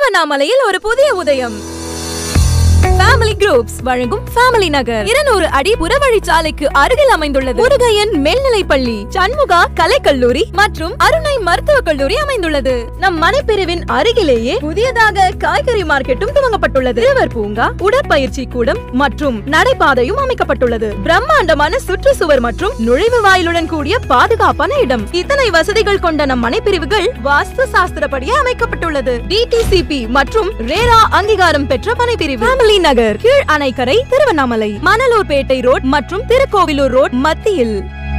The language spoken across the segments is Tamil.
திருவண்ணாமலையில் ஒரு புதிய உதயம் ஃபேமிலி குரூப்ஸ் வழங்கும் ஃபேமிலி நகர் இருநூறு அடி புறவழிச்சாலைக்கு அருகில் அமைந்துள்ளது முருகையன் மேல்நிலைப் பள்ளி சண்முகா கலைக்கல்லூரி மற்றும் அருணை மருத்துவக் கல்லூரி அமைந்துள்ளது நம் மனைப்பிரிவின் அருகிலேயே புதியதாக காய்கறி மார்க்கெட்டும் துவங்கப்பட்டுள்ளது சிறுவர் பூங்கா உடற்பயிற்சி கூடம் மற்றும் நடைபாதையும் அமைக்கப்பட்டுள்ளது பிரம்மாண்டமான சுற்றுச்சுவர் மற்றும் நுழைவு வாயிலுடன் கூடிய பாதுகாப்பான இடம் இத்தனை வசதிகள் கொண்ட நம் மனைப்பிரிவுகள் வாஸ்து சாஸ்திரப்படியே அமைக்கப்பட்டுள்ளது டிடிசிபி மற்றும் ரேரா அங்கீகாரம் பெற்ற மனைப்பிரிவு ஃபேமிலி நகர் கீழ் அணைக்கரை திருவண்ணாமலை மணலூர்பேட்டை ரோட் மற்றும் திருக்கோவிலூர் ரோட் மத்தியில்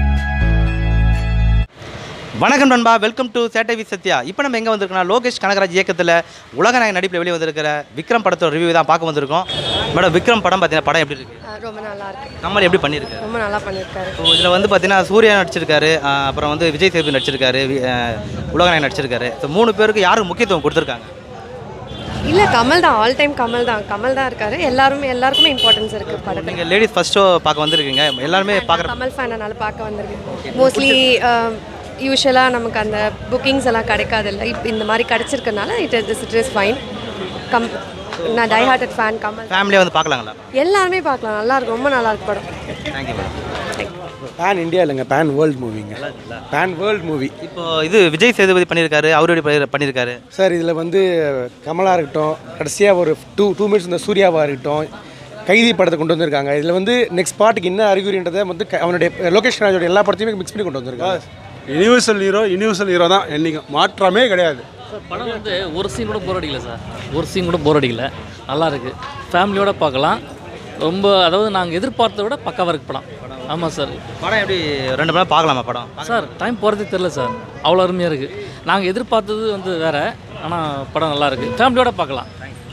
வணக்கம் நண்பா வெல்கம் டு சேட்டை வி சத்யா இப்போ நம்ம எங்கே வந்திருக்கோம்னா லோகேஷ் கனகராஜ் இயக்கத்தில் உலகநாயகன் நடிப்பில் வெளியே வந்திருக்கிற விக்ரம் படத்தோட ரிவ்யூ தான் பார்க்க வந்திருக்கோம் மேடம் விக்ரம் படம் பார்த்தீங்கன்னா படம் எப்படி இருக்கு ஆ, ரொம்ப நல்லா இருக்கு கமல் எப்படி பண்ணியிருக்கு ரொம்ப நல்லா பண்ணியிருக்காரு ஸோ இதில் வந்து பார்த்தீங்கன்னா சூர்யா நடிச்சிருக்காரு ஆஹ் அப்புறம் வந்து விஜய் சேதுபதி நடிச்சிருக்காரு வி- ஆஹ் உலகநாயகன் நடிச்சிருக்காரு ஸோ மூணு பேருக்கு யாருக்கு முக்கியத்துவம் கொடுத்துருக்காங்க இல்லை கமல் தான் ஆல் டைம் கமல் தான் கமல் தான் இருக்காரு எல்லாருமே எல்லாருக்குமே இம்பார்ட்டன்ஸ் இருக்கு படத்தில் நீங்கள் லேடிஸ் ஃபர்ஸ்ட் ஷோ பார்க்க வந்திருக்கீங்க எல்லாருமே பார்க்குற கமல் ஃபேனால பார்க்க வந்திருக்கேன் மோஸ்ட்லி யூஸ்வலாக நமக்கு அந்த புக்கிங்ஸ் எல்லாம் கிடைக்காதில்ல இப்போ இந்த மாதிரி கிடைச்சிருக்கனால it is it is fine come நான் டை ஹார்ட்டட் ஃபேன் கமல் ஃபேமிலியாக வந்து பார்க்கலாங்களா எல்லாருமே பார்க்கலாம் நல்லா இருக்கு ரொம்ப நல்லா இருக்கு படம் தேங்க்யூ மேடம் பேன் இந்தியா இல்லைங்க பேன் வேர்ல்டு மூவிங்க பேன் வேர்ல்டு மூவி இப்போ இது விஜய் சேதுபதி பண்ணியிருக்காரு அவரு எப்படி பண்ணி- பண்ணியிருக்காரு சார் இதில் வந்து கமலா இருக்கட்டும் கடைசியாக ஒரு டூ டூ மினிட்ஸ் இந்த சூர்யாவாக இருக்கட்டும் கைதி படத்தை கொண்டு வந்திருக்காங்க இதில் வந்து நெக்ஸ்ட் பார்ட்டுக்கு என்ன அறிகுறின்றதை வந்து க- அவனுடைய லோகேஷ் ராஜோட எல்லா படத்தையுமே மிக்ஸ் பண்ணி கொண்டு வந்திருக்காங்க யுனிவர்சல் ஹீரோ யுனிவர்சல் ஹீரோ தான் என்றைக்கும் மாற்றமே கிடையாது சார் படம் வந்து ஒரு சீன் கூட போர் அடிக்கல சார் ஒரு சீன் கூட போர் அடிக்கல நல்லா இருக்கு ஃபேமிலியோட பார்க்கலாம் ரொம்ப அதாவது நாங்கள் எதிர்பார்த்ததை விட பக்காவாக இருக்கு படம் ஆமாம் சார் படம் எப்படி ரெண்டு மணி நேரம் பார்க்கலாமா படம் சார் டைம் போகிறதே தெரில சார் அவ்வளோ அருமையாக இருக்குது நாங்கள் எதிர்பார்த்தது வந்து வேறு ஆனால் படம் நல்லா இருக்கு ஃபேமிலியோட பார்க்கலாம்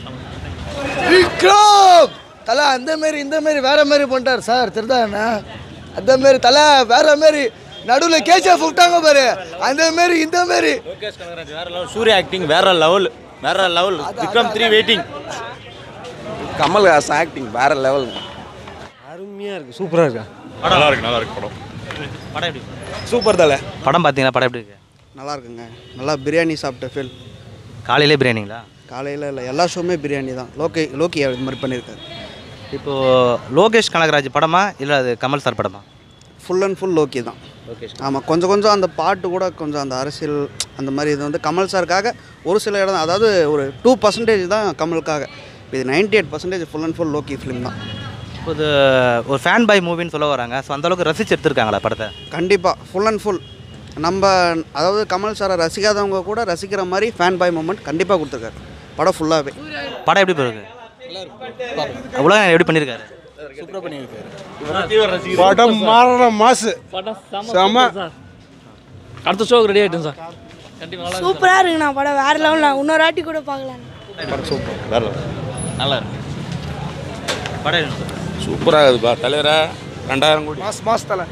விக்ரம் தலை அந்த மாரி இந்த மாரி வேற மாரி பண்ணிட்டார் சார் திருதாண்ணா அந்த மாரி தலை வேற மாரி நடுவில் கேஜிஎஃப் விட்டாங்க பாரு அந்த மாரி இந்த மாரி சூர்யா ஆக்டிங் வேற லெவல் வேற level Vikram three waiting Kamal Haasan acting வேற லெவல் அருமையாக இருக்குது சூப்பராக இருக்கா நல்லா இருக்கு நல்லா இருக்கு படம் படம் எப்படி சூப்பர் தலை படம் பார்த்தீங்கன்னா படம் எப்படி இருக்கு நல்லா இருக்குங்க நல்லா பிரியாணி சாப்பிட்ட ஃபீல் காலையிலே பிரியாணிங்களா காலையில் இல்லை எல்லா ஷோவுமே பிரியாணி தான் லோகே லோக்கி இது மாதிரி பண்ணியிருக்காரு இப்போது லோகேஷ் கனகராஜ் படமா இல்லை அது கமல் சார் படமா ஃபுல் அண்ட் ஃபுல் லோக்கி தான் ஆமாம் கொஞ்சம் கொஞ்சம் அந்த பாட்டு கூட கொஞ்சம் அந்த அரசியல் அந்த மாதிரி இது வந்து கமல் சாருக்காக ஒரு சில இடம் தான் அதாவது ஒரு டூ பர்சன்டேஜ் தான் கமலுக்காக இது ninety eight percentage full and full Loki film தான் இப்போ இது ஒரு ஃபேன் பாய் மூவின்னு சொல்ல வராங்க ஸோ அந்தளவுக்கு ரசிச்சு எடுத்திருக்காங்களா படத்தை கண்டிப்பாக ஃபுல் அண்ட் ஃபுல் நம்ம அதாவது கமல் சாரை ரசிக்காதவங்க கூட ரசிக்கிற மாதிரி ஃபேன் பாய் மூமெண்ட் கண்டிப்பாக கொடுத்துருக்காரு படம் ஃபுல்லாகவே படம் எப்படி இருக்கு உலகம் எப்படி பண்ணியிருக்காரு படம் மாறின மாசு படம் செம. செம்ம சார் அடுத்த ஷோக்கு ரெடி ஆகிட்டோம் சார் கண்டிப்பாக நல்லா இருக்கு சூப்பராக இருக்குண்ணா படம் வேறு லெவலில் இன்னொரு வாட்டி கூட பார்க்கலாம் நல்லா இருக்கு படம் எப்படி இருக்கு? சூப்பராக இருக்குதுப்பா தலைவரா ரெண்டாயிரம் கோடி மாஸ் மாஸ் தலை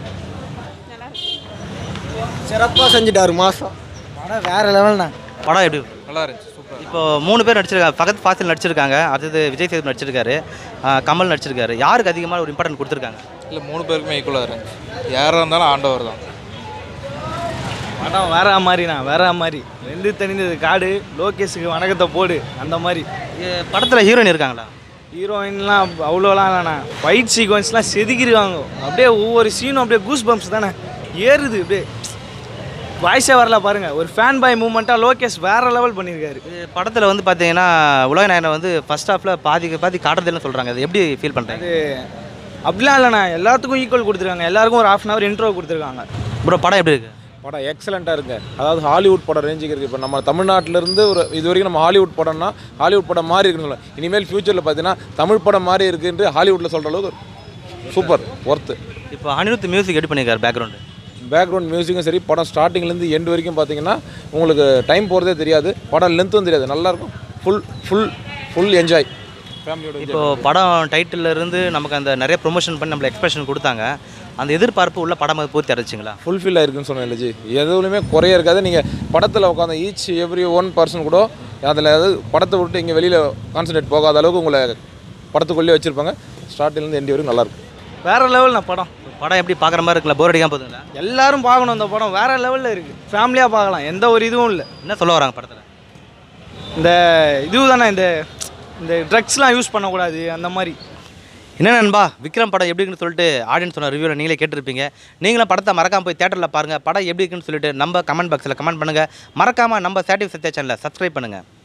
சிறப்பாக செஞ்சுட்டாரு மாதம் படம் வேறு லெவல்ண்ணா படம் எப்படி இருக்கு? நல்லா இருந்துச்சு சூப்பர் இப்போ மூணு பேர் நடிச்சிருக்காங்க ஃபகத் ஃபாசில் நடிச்சிருக்காங்க அடுத்தது விஜய் சேது நடிச்சிருக்காரு ஆஹ் கமல் நடிச்சிருக்காரு யாருக்கு அதிகமாக ஒரு இம்பார்ட்டன்ட் கொடுத்துருக்காங்க இல்லை மூணு பேருக்குமே ஈக்குவலாக இருந்துச்சு யாராக இருந்தாலும் ஆண்டவர் தான் படம் வேற மாதிரிண்ணா வேற மாதிரி ரெண்டு தனிந்தது காடு லோகேஷுக்கு வணக்கத்தை போடு அந்த மாதிரி படத்தில் ஹீரோயின் இருக்காங்களா ஹீரோயின்லாம் அவ்வளோலாம் இல்லைண்ணா ஃபைட் சீக்வன்ஸ்லாம் செதுக்கிருவாங்க அப்படியே ஒவ்வொரு சீனும் அப்படியே கூஸ் பம்ப்ஸ் தானே ஏறுது அப்படியே வாய்ஸே வரல பாருங்க ஒரு ஃபேன் பாய் மூமெண்ட்டாக லோகேஷ் வேற லெவல் பண்ணியிருக்காரு இது படத்தில் வந்து பார்த்தீங்கன்னா உலகநாயகனை வந்து ஃபர்ஸ்ட் ஹாஃபில் பாதிக்கு பாதி காட்டுறதுன்னு சொல்கிறாங்க அது எப்படி ஃபீல் பண்ணுறாங்க அது அப்படிலாம் இல்லைண்ணா எல்லாத்துக்கும் ஈக்குவல் கொடுத்துருக்காங்க எல்லாருக்கும் ஒரு ஹாஃப் அன் ஹவர் இன்ட்ரோ கொடுத்துருக்காங்க ப்ரோ படம் எப்படி இருக்கு படம் எக்ஸலண்ட்டாக இருக்குங்க அதாவது ஹாலிவுட் படம் ரேஞ்சுக்கு இருக்குது இப்போ நம்ம தமிழ்நாட்டிலேருந்து ஒரு இது வரைக்கும் நம்ம ஹாலிவுட் படம்னா ஹாலிவுட் படம் மாதிரி இருக்குன்னு இனிமேல் ஃப்யூச்சரில் பார்த்தீங்கன்னா தமிழ் படம் மாதிரி இருக்குன்ட்டு ஹாலிவுட்டில் சொல்கிற அளவுக்கு சூப்பர் ஒர்த்து இப்போ அனிருத் மியூசிக் எப்படி பண்ணியிருக்காரு பேக்ரவுண்டு பேக்ரவுண்ட் மியூசிக்கும் சரி படம் ஸ்டார்டிங்லேருந்து எண்ட் வரைக்கும் பார்த்தீங்கன்னா உங்களுக்கு டைம் போகிறதே தெரியாது படம் லென்த்தும் தெரியாது நல்லாயிருக்கும் ஃபுல் ஃபுல் ஃபுல் என்ஜாய் ஃபேமிலியோட இப்போ படம் டைட்டில் இருந்து நமக்கு அந்த நிறைய ப்ரொமோஷன் பண்ணி நம்மள எக்ஸ்பிரஷன் கொடுத்தாங்க அந்த எதிர்பார்ப்பு உள்ள படம் பூர்த்தி அடைச்சிங்களா ஃபுல்ஃபில் ஆயிருக்குன்னு சொன்னேன் இல்லஜி எதுவுமே குறைய இருக்காது நீங்கள் படத்தில் உட்காந்து ஈச் எவ்ரி ஒன் பர்சன் கூட அதில் அதாவது படத்தை விட்டு இங்கே வெளியில் கான்சன்ட்ரேட் போகாத அளவுக்கு உங்களை படத்துக்குள்ளேயே வச்சுருப்பாங்க ஸ்டார்டிங்லேருந்து எண்ட் வரைக்கும் நல்லாயிருக்கும் வேற லெவல்ண்ணா படம் படம் எப்படி பார்க்குற மாதிரி இருக்குல்ல போர் அடிக்காம போதுங்களா எல்லாரும் பார்க்கணும் இந்த படம் வேற லெவலில் இருக்குது ஃபேமிலியாக பார்க்கலாம் எந்த ஒரு இதுவும் இல்லை என்ன சொல்ல வராங்க படத்தில் இந்த இது தானே இந்த இந்த ட்ரக்ஸ்லாம் யூஸ் பண்ணக்கூடாது அந்த மாதிரி என்ன நண்பா விக்ரம் படம் எப்படி இருக்குன்னு சொல்லிட்டு ஆடியன்ஸ் சொன்ன ரிவ்யூவில் நீங்களே கேட்டிருப்பீங்க நீங்களும் படத்தை மறக்காம போய் தேட்டரில் பாருங்கள் படம் எப்படி இருக்குன்னு சொல்லிட்டு நம்ம கமெண்ட் பாக்ஸில் கமெண்ட் பண்ணுங்கள் மறக்காமல் நம்ம சேட்டிவ் சத்யா சேனலை சப்ஸ்கிரைப் பண்ணுங்கள்